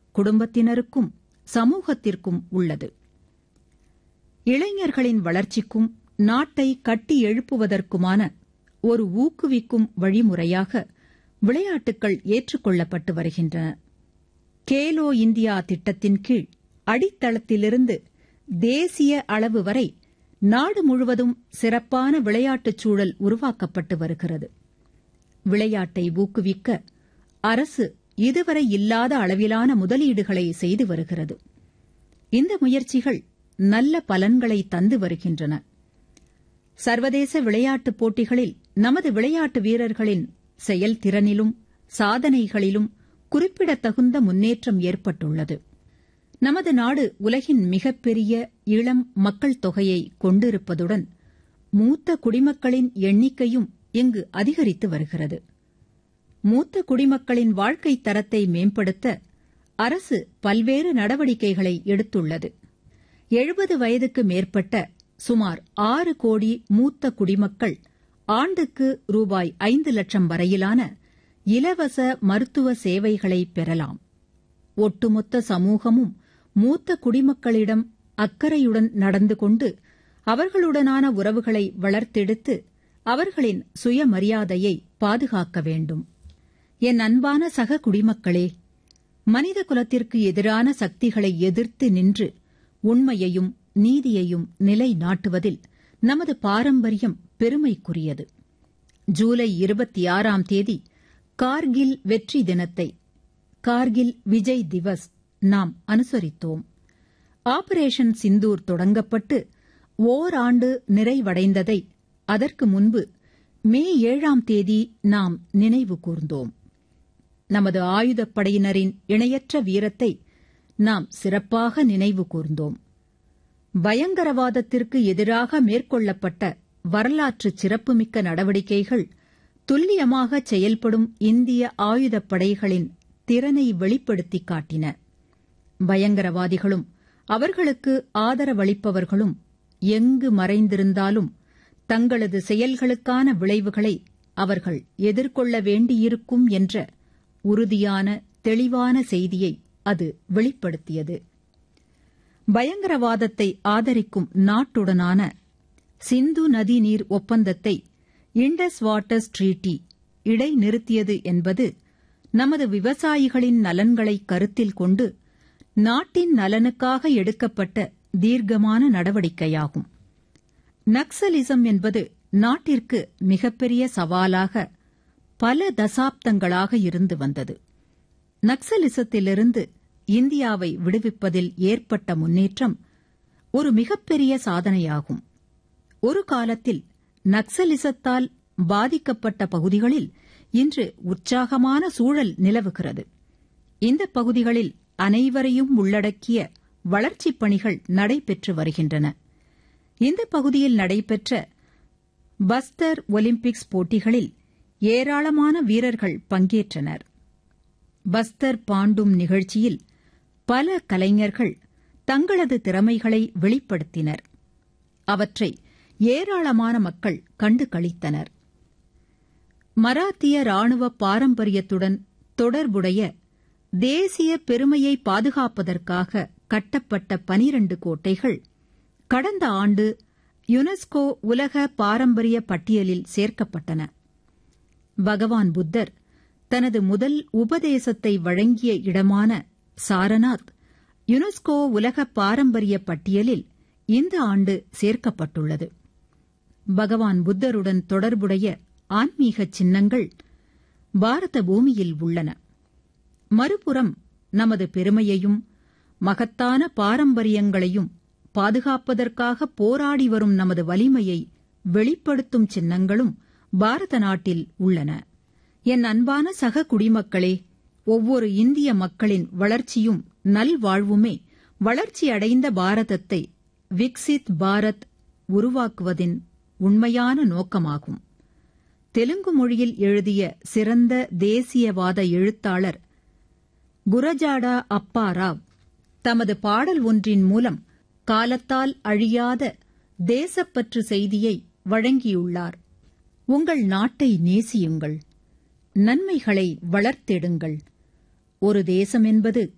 குடும்பத்தினருக்கும் சமூகத்திற்கும் உள்ளது இளைஞர்களின் வளர்ச்சிக்கும் நாட்டை கட்டி எழுப்புவதற்குமான ஒரு ஊக்குவிக்கும் வழிமுறையாக விளையாட்டுகள் ஏற்றுக்கொள்ளப்பட்டு வருகின்றன கேலோ இந்தியா திட்டத்தின் கீழ் அடித்தளத்திலிருந்து தேசிய அளவு வரை நாடு முழுவதும் சிறப்பான விளையாட்டுச் சூழல் உருவாக்கப்பட்டு வருகிறது விளையாட்டை ஊக்குவிக்க அரசு இதுவரை இல்லாத அளவிலான முதலீடுகளை செய்து வருகிறது இந்த முயற்சிகள் நல்ல பலன்களை தந்து வருகின்றன சர்வதேச விளையாட்டுப் போட்டிகளில் நமது விளையாட்டு வீரர்களின் செயல்திறனிலும் சாதனைகளிலும் குறிப்பிடத்தகுந்த முன்னேற்றம் ஏற்பட்டுள்ளது நமது நாடு உலகின் மிகப்பெரிய இளம் மக்கள் தொகையை கொண்டிருப்பதுடன் மூத்த குடிமக்களின் எண்ணிக்கையும் இங்கு அதிகரித்து வருகிறது மூத்த குடிமக்களின் வாழ்க்கை தரத்தை மேம்படுத்த அரசு பல்வேறு நடவடிக்கைகளை எடுத்துள்ளது எழுபது வயதுக்கு மேற்பட்ட சுமார் ஆறு கோடி மூத்த குடிமக்கள் ஆண்டுக்கு ரூபாய் ஐந்து லட்சம் வரையிலான இலவச மருத்துவ சேவைகளை பெறலாம் ஒட்டுமொத்த சமூகமும் மூத்த குடிமக்களிடம் அக்கறையுடன் நடந்து கொண்டு அவர்களுடனான உறவுகளை வளர்த்தெடுத்து அவர்களின் சுயமரியாதையை பாதுகாக்க வேண்டும் என் அன்பான சக குடிமக்களே மனித குலத்திற்கு எதிரான சக்திகளை எதிர்த்து நின்று உண்மையையும் நீதியையும் நிலைநாட்டுவதில் நமது பாரம்பரியம் பெருமைக்குரியது ஜூலை இருபத்தி ஆறாம் தேதி கார்கில் வெற்றி தினத்தை கார்கில் விஜய் திவஸ் நாம் அனுசரித்தோம் ஆபரேஷன் சிந்தூர் தொடங்கப்பட்டு ஓராண்டு நிறைவடைந்ததை அதற்கு முன்பு மே ஏழாம் தேதி நாம் நினைவு கூர்ந்தோம் நமது ஆயுதப்படையினரின் இணையற்ற வீரத்தை நாம் சிறப்பாக நினைவு கூர்ந்தோம் பயங்கரவாதத்திற்கு எதிராக மேற்கொள்ளப்பட்ட வரலாற்று சிறப்புமிக்க நடவடிக்கைகள் துல்லியமாக செயல்படும் இந்திய ஆயுதப்படைகளின் திறனை வெளிப்படுத்தி காட்டின பயங்கரவாதிகளும் அவர்களுக்கு ஆதரவளிப்பவர்களும் எங்கு மறைந்திருந்தாலும் தங்களது செயல்களுக்கான விளைவுகளை அவர்கள் எதிர்கொள்ள வேண்டியிருக்கும் என்ற உறுதியான தெளிவான செய்தியை அது வெளிப்படுத்தியது பயங்கரவாதத்தை ஆதரிக்கும் நாட்டுடனான சிந்து நதி நீர் ஒப்பந்தத்தை இண்டஸ் வாட்டர்ஸ் ட்ரீட்டி இடைநிறுத்தியது என்பது நமது விவசாயிகளின் நலன்களை கருத்தில் கொண்டு நாட்டின் நலனுக்காக எடுக்கப்பட்ட தீர்க்கமான நடவடிக்கையாகும் நக்சலிசம் என்பது நாட்டிற்கு மிகப்பெரிய சவாலாக பல தசாப்தங்களாக இருந்து வந்தது நக்சலிசத்திலிருந்து இந்தியாவை விடுவிப்பதில் ஏற்பட்ட முன்னேற்றம் ஒரு மிகப்பெரிய சாதனையாகும் ஒரு காலத்தில் நக்சலிசத்தால் பாதிக்கப்பட்ட பகுதிகளில் இன்று உற்சாகமான சூழல் நிலவுகிறது இந்த பகுதிகளில் அனைவரையும் உள்ளடக்கிய வளர்ச்சிப் பணிகள் நடைபெற்று வருகின்றன இந்த பகுதியில் நடைபெற்ற பஸ்தர் ஒலிம்பிக்ஸ் போட்டிகளில் ஏராளமான வீரர்கள் பங்கேற்றனர் பஸ்தர் பாண்டும் நிகழ்ச்சியில் பல கலைஞர்கள் தங்களது திறமைகளை வெளிப்படுத்தினர் அவற்றை ஏராளமான மக்கள் கண்டு களித்தனர் மராத்திய ராணுவ பாரம்பரியத்துடன் தொடர்புடைய தேசிய பெருமையை பாதுகாப்பதற்காக கட்டப்பட்ட பனிரண்டு கோட்டைகள் கடந்த ஆண்டு யுனெஸ்கோ உலக பாரம்பரிய பட்டியலில் சேர்க்கப்பட்டன பகவான் புத்தர் தனது முதல் உபதேசத்தை வழங்கிய இடமான சாரநாத் யுனெஸ்கோ உலக பாரம்பரிய பட்டியலில் இந்த ஆண்டு சேர்க்கப்பட்டுள்ளது பகவான் புத்தருடன் தொடர்புடைய ஆன்மீக சின்னங்கள் பாரத பூமியில் உள்ளன மறுபுறம் நமது பெருமையையும் மகத்தான பாரம்பரியங்களையும் பாதுகாப்பதற்காக போராடி வரும் நமது வலிமையை வெளிப்படுத்தும் சின்னங்களும் பாரத நாட்டில் உள்ளன என் அன்பான சக குடிமக்களே ஒவ்வொரு இந்திய மக்களின் வளர்ச்சியும் நல்வாழ்வுமே வளர்ச்சியடைந்த பாரதத்தை விக்சித் பாரத் உருவாக்குவதின் உண்மையான நோக்கமாகும் தெலுங்கு மொழியில் எழுதிய சிறந்த தேசியவாத எழுத்தாளர் குரஜாடா அப்பாராவ் தமது பாடல் ஒன்றின் மூலம் காலத்தால் அழியாத தேசப்பற்று செய்தியை வழங்கியுள்ளார் உங்கள் நாட்டை நேசியுங்கள் நன்மைகளை வளர்த்தெடுங்கள் ஒரு தேசம் என்பது